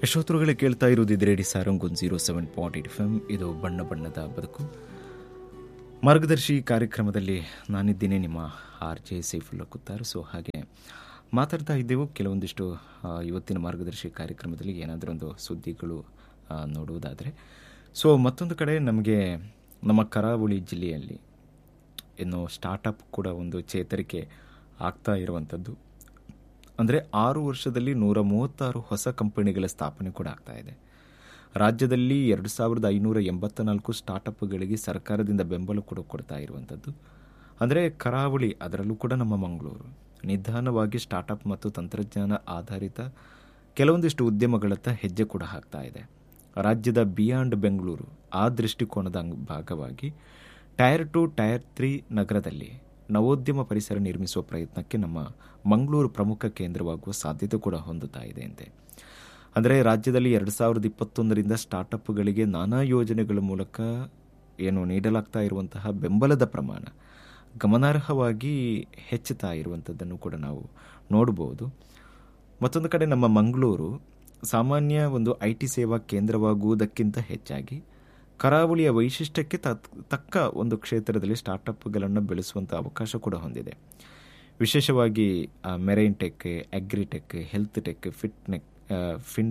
ಯಶೋತ್ರುಗಳೇ ಕೇಳ್ತಾ ಇರೋದು ರೇಡಿ ಸಾರಂಗ್ ಒಂದು zero seven point eight F M ಇದು ಬಣ್ಣ ಬಣ್ಣದ ಬದುಕು ಮಾರ್ಗದರ್ಶಿ ಕಾರ್ಯಕ್ರಮದಲ್ಲಿ ನಾನಿದ್ದೀನಿ ನಿಮ್ಮ R J Saifulla Kuttar so ಹಾಗೆ ಮಾತಾಡ್ತಾ ಇದ್ದೆವು ಕೆಲವೊಂದಿಷ್ಟು ಆ, ಇವತ್ತಿನ ಮಾರ್ಗದರ್ಶಿ ಕಾರ್ಯಕ್ರಮದಲ್ಲಿ ಏನಾದರೂ ಒಂದು ಸುದ್ದಿಗಳು ಆ, ನೋಡುವುದಾದರೆ ಸೊ ಮತ್ತೊಂದು ಕಡೆ ನಮಗೆ ನಮ್ಮ ಕರಾವಳಿ ಜಿಲ್ಲೆಯಲ್ಲಿ ಇನ್ನು ಸ್ಟಾರ್ಟಪ್ ಕೂಡ ಒಂದು ಚೇತರಿಕೆ ಆಗ್ತಾ ಇರುವಂಥದ್ದು ಅಂದರೆ ಆರು ವರ್ಷದಲ್ಲಿ ನೂರ ಮೂವತ್ತಾರು ಹೊಸ ಕಂಪನಿಗಳ ಸ್ಥಾಪನೆ ಕೂಡ ಆಗ್ತಾ ಇದೆ ರಾಜ್ಯದಲ್ಲಿ ಎರಡು ಸಾವಿರದ ಐನೂರ ಎಂಬತ್ತ ನಾಲ್ಕು ಸ್ಟಾರ್ಟಪ್ಗಳಿಗೆ ಸರ್ಕಾರದಿಂದ ಬೆಂಬಲ ಕೂಡ ಕೊಡ್ತಾ ಇರುವಂಥದ್ದು ಅಂದರೆ ಕರಾವಳಿ ಅದರಲ್ಲೂ ಕೂಡ ನಮ್ಮ ಮಂಗಳೂರು ನಿಧಾನವಾಗಿ ಸ್ಟಾರ್ಟಪ್ ಮತ್ತು ತಂತ್ರಜ್ಞಾನ ಆಧಾರಿತ ಕೆಲವೊಂದಿಷ್ಟು ಉದ್ಯಮಗಳತ್ತ ಹೆಜ್ಜೆ ಕೂಡ ಹಾಕ್ತಾ ಇದೆ ರಾಜ್ಯದ ಬಿಯಾಂಡ್ ಬೆಂಗಳೂರು ಆ ದೃಷ್ಟಿಕೋನದ ಅಂಗ್- ಭಾಗವಾಗಿ ಟೈರ್ ಟು ಟೈರ್ ತ್ರೀ ನಗರದಲ್ಲಿ ನವೋದ್ಯಮ ಪರಿಸರ ನಿರ್ಮಿಸುವ ಪ್ರಯತ್ನಕ್ಕೆ ನಮ್ಮ ಮಂಗಳೂರು ಪ್ರಮುಖ ಕೇಂದ್ರವಾಗುವ ಸಾಧ್ಯತೆ ಕೂಡ ಹೊಂದುತ್ತಾ ಇದೆ ಅಂತೆ ಅಂದರೆ ರಾಜ್ಯದಲ್ಲಿ ಎರಡು ಸಾವಿರದ ಇಪ್ಪತ್ತೊಂದರಿಂದ ಸ್ಟಾರ್ಟಪ್ಗಳಿಗೆ ನಾನಾ ಯೋಜನೆಗಳ ಮೂಲಕ ಏನು ನೀಡಲಾಗ್ತಾ ಇರುವಂತಹ ಬೆಂಬಲದ ಪ್ರಮಾಣ ಗಮನಾರ್ಹವಾಗಿ ಹೆಚ್ಚುತ್ತಾ ಇರುವಂಥದ್ದನ್ನು ಕೂಡ ನಾವು ನೋಡಬಹುದು ಮತ್ತೊಂದು ಕಡೆ ನಮ್ಮ ಮಂಗಳೂರು ಸಾಮಾನ್ಯ ಒಂದು ಐ ಟಿ ಸೇವಾ ಕೇಂದ್ರವಾಗುವುದಕ್ಕಿಂತ ಹೆಚ್ಚಾಗಿ ಕರಾವಳಿಯ ವೈಶಿಷ್ಟ್ಯಕ್ಕೆ ತತ್- ತಕ್ಕ ಒಂದು ಕ್ಷೇತ್ರದಲ್ಲಿ ಸ್ಟಾರ್ಟಪ್ಗಳನ್ನು ಬೆಳೆಸುವಂಥ ಅವಕಾಶ ಕೂಡ ಹೊಂದಿದೆ ವಿಶೇಷವಾಗಿ marine tech agritech health tech ಫಿಟ್ನೆಕ್ ಫಿನ್